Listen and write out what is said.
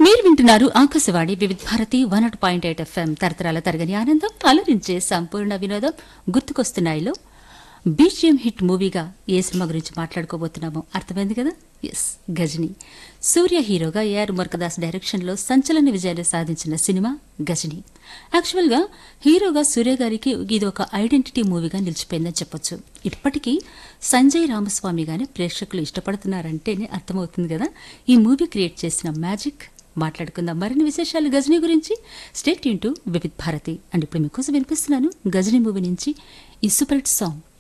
మీరు వింటున్నారు Akashvani Vividha Bharati one nought point eight FM తరతరాల తరగని ఆనందం అలరించే సంపూర్ణ వినోదం గుర్తుకొస్తున్నాయిలో బీజిఎం హిట్ మూవీగా ఏ సినిమా గురించి మాట్లాడుకోబోతున్నామో అర్థమైంది కదా ఎస్ గజని సూర్య హీరోగా ఏఆర్ మురకదాస్ డైరెక్షన్లో సంచలన విజయాలు సాధించిన సినిమా గజని యాక్చువల్గా హీరోగా సూర్య గారికి ఇది ఒక ఐడెంటిటీ మూవీగా నిలిచిపోయిందని చెప్పొచ్చు ఇప్పటికీ సంజయ్ రామస్వామిగానే ప్రేక్షకులు ఇష్టపడుతున్నారంటేనే అర్థమవుతుంది కదా ఈ మూవీ క్రియేట్ చేసిన మ్యాజిక్ మాట్లాడుకుందాం మరిన్ని విశేషాలు గజనీ గురించి స్టేట్ యూన్ టు వివిధ్ భారతి అండ్ ఇప్పుడు మీకోసం వినిపిస్తున్నాను గజనీ మూవీ నుంచి ఈ సూపర్ హిట్ సాంగ్